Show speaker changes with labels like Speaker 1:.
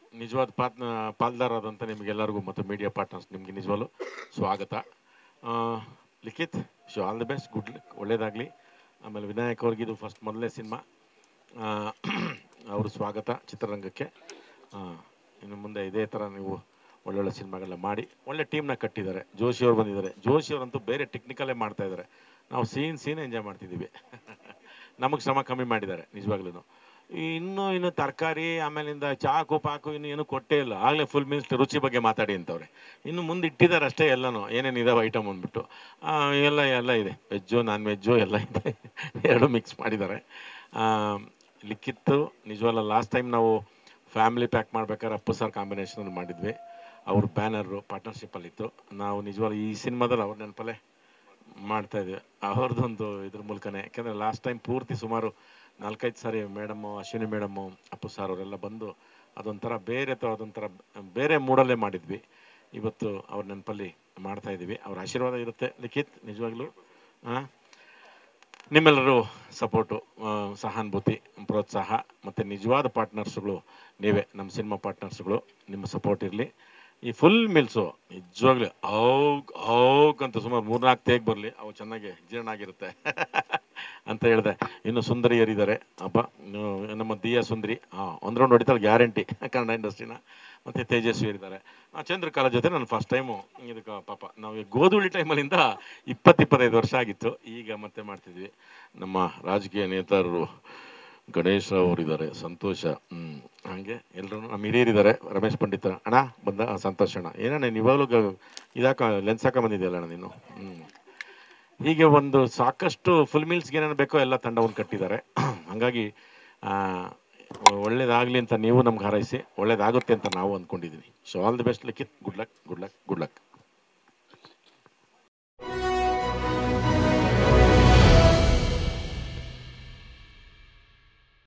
Speaker 1: ನಿಜವಾದ ಪಾತ್ ಪಾಲ್ದಾರಾದಂಥ ನಿಮಗೆಲ್ಲರಿಗೂ ಮತ್ತು ಮೀಡಿಯಾ ಪಾರ್ಟ್ನರ್ಸ್ ನಿಮಗೆ ನಿಜವಾಗ್ಲೂ ಸ್ವಾಗತ ಆ, Likhith so all the best good ಒಳ್ಳೇದಾಗಲಿ ಆಮೇಲೆ ವಿನಾಯಕ್ ಅವ್ರಿಗೆ ಇದು ಫಸ್ಟ್ ಮೊದಲನೇ ಸಿನಿಮಾ ಅವರು ಸ್ವಾಗತ ಚಿತ್ರರಂಗಕ್ಕೆ ಆ, ಇನ್ನು ಮುಂದೆ ಇದೇ ಥರ ನೀವು ಒಳ್ಳೊಳ್ಳೆ ಸಿನಿಮಾಗಳನ್ನ ಮಾಡಿ ಒಳ್ಳೆ ಟೀಮ್ನ ಕಟ್ಟಿದ್ದಾರೆ ಜೋಶಿ ಅವ್ರು ಬಂದಿದ್ದಾರೆ ಜೋಶಿ ಅವರಂತೂ ಬೇರೆ ಟೆಕ್ನಿಕಲ್ಲೇ ಮಾಡ್ತಾ ಇದ್ದಾರೆ ನಾವು ಸೀನ್ ಸೀನ್ ಎಂಜಾಯ್ ಮಾಡ್ತಿದ್ದೀವಿ ನಮಗೆ ಶ್ರಮ ಕಮ್ಮಿ ಮಾಡಿದ್ದಾರೆ ನಿಜವಾಗ್ಲೂ ಇನ್ನು ಇನ್ನು ತರಕಾರಿ ಆಮೇಲಿಂದ ಚಾಕು ಪಾಕು ಇನ್ನು ಏನು ಕೊಟ್ಟೇ ಇಲ್ಲ ಆಗಲೇ ಫುಲ್ ಮೀನ್ಸ್ ರುಚಿ ಬಗ್ಗೆ ಮಾತಾಡಿ ಅಂತವ್ರೆ ಇನ್ನು ಮುಂದೆ ಇಟ್ಟಿದ್ದಾರೆ ಅಷ್ಟೇ ಎಲ್ಲನೂ ಏನೇನು ಇದಾವೆ ಐಟಮ್ ಅಂದ್ಬಿಟ್ಟು ಆ, ಎಲ್ಲ ಎಲ್ಲ ಇದೆ ವೆಜ್ಜು ನಾನ್ ವೆಜ್ಜು ಎಲ್ಲ ಇದೆ ಎರಡು ಮಿಕ್ಸ್ ಮಾಡಿದ್ದಾರೆ ಆ, ಲಿಖಿತ್ತು ನಿಜವಲ್ಲ ಲಾಸ್ಟ್ ಟೈಮ್ ನಾವು ಫ್ಯಾಮಿಲಿ ಪ್ಯಾಕ್ ಮಾಡ್ಬೇಕಾದ್ರೆ ಅಪ್ಪು ಸರ್ ಕಾಂಬಿನೇಷನ್ ಮಾಡಿದ್ವಿ ಅವ್ರ ಬ್ಯಾನರು ಪಾರ್ಟ್ನರ್ಶಿಪ್ಪಲ್ಲಿತ್ತು ನಾವು ನಿಜವಾಗ್ಲೂ ಈ ಸಿನಿಮಾದಲ್ಲಿ ಅವ್ರ ನೆನಪಲ್ಲೇ ಮಾಡ್ತಾ ಇದ್ವಿ ಅವ್ರದ್ದೊಂದು ಇದ್ರ ಮೂಲಕನೇ ಯಾಕೆಂದರೆ ಲಾಸ್ಟ್ ಟೈಮ್ ಪೂರ್ತಿ ಸುಮಾರು ನಾಲ್ಕೈದು ಸಾರಿ madam Ashwini madam Appu sir ಅವರೆಲ್ಲ ಬಂದು ಅದೊಂಥರ ಬೇರೆ ತ- ಅದೊಂಥರ ಬೇರೆ ಮೂಡಲ್ಲೇ ಮಾಡಿದ್ವಿ ಇವತ್ತು ಅವ್ರ ನೆನಪಲ್ಲಿ ಮಾಡ್ತಾ ಇದ್ದೀವಿ ಅವ್ರ ಆಶೀರ್ವಾದ ಇರುತ್ತೆ ಲಿಖಿತ್ ನಿಜವಾಗ್ಲೂ ಹಾಂ ನಿಮ್ಮೆಲ್ಲರೂ ಸಪೋರ್ಟು ಸಹಾನುಭೂತಿ ಪ್ರೋತ್ಸಾಹ ಮತ್ತು ನಿಜವಾದ ಪಾರ್ಟ್ನರ್ಸ್ಗಳು ನೀವೇ ನಮ್ಮ ಸಿನಿಮಾ ಪಾರ್ಟ್ನರ್ಸ್ಗಳು ನಿಮ್ಮ ಸಪೋರ್ಟ್ ಇರಲಿ ಈ ಫುಲ್ ಮಿಲ್ಸು ನಿಜವಾಗ್ಲೂ ಔಗ್ ಔಗ್ ಅಂತ ಸುಮಾರು ಮೂರ್ನಾಲ್ಕು ತೇಗ್ ಬರಲಿ ಅವು ಚೆನ್ನಾಗಿ ಜೀರ್ಣ ಆಗಿರುತ್ತೆ ಅಂತ ಹೇಳಿದೆ ಇನ್ನು ಸುಂದರಿಯರಿದ್ದಾರೆ ಅಪ್ಪ ಇನ್ನು ನಮ್ಮ ದಿಯಾ ಸುಂದರಿ ಹಾಂ ಒಂದು ರೌಂಡ್ ಹೊಡಿತಾಳೆ ಗ್ಯಾರಂಟಿ ಕನ್ನಡ ಇಂಡಸ್ಟ್ರಿನ ಮತ್ತು ತೇಜಸ್ವಿ ಇದ್ದಾರೆ ಆ, ಚಂದ್ರಕಲಾ ಜೊತೆ ನಾನು ಫಸ್ಟ್ ಟೈಮು ಇದಕ್ಕೆ ಪಾಪ ನಾವು ಈ ಗೋಧೂಳಿ ಟೈಮಲ್ಲಿಂದ ಇಪ್ಪತ್ತು ಇಪ್ಪತ್ತೈದು ವರ್ಷ ಆಗಿತ್ತು ಈಗ ಮತ್ತೆ ಮಾಡ್ತಿದ್ವಿ ನಮ್ಮ ರಾಜಕೀಯ ನೇತಾರರು ಗಣೇಶ್ ಅವರಿದ್ದಾರೆ ಸಂತೋಷ ಹ್ಞೂ ಹಾಗೆ ಎಲ್ಲರೂ ನಮ್ಮ ಹಿರಿಯರಿದ್ದಾರೆ ರಮೇಶ್ ಪಂಡಿತ ಅಣ್ಣ ಬಂದ ಆ, ಸಂತೋಷ್ ಅಣ್ಣ ಏನಣ್ಣ ನೀನು ಇವಾಗಲೂ ಗ- ಇದಾಕ ಲೆನ್ಸ್ ಹಾಕ ಬಂದಿದೆಯಲ್ಲ ಅಣ್ಣ ನೀನು ಹ್ಞೂ ಹೀಗೆ ಒಂದು ಸಾಕಷ್ಟು ಫುಲ್ ಮೀಲ್ಸ್ಗೆ ಏನೇನು ಬೇಕೋ ಎಲ್ಲ ತಂಡವನ್ನು ಕಟ್ಟಿದ್ದಾರೆ ಹಾಗಾಗಿ ಆ, ಒಳ್ಳೇದಾಗಲಿ ಅಂತ ನೀವು ನಮ್ಗೆ ಹಾರೈಸಿ ಒಳ್ಳೇದಾಗುತ್ತೆ ಅಂತ ನಾವು ಅಂದ್ಕೊಂಡಿದ್ದೀವಿ so all the best Likhith good luck good luck good luck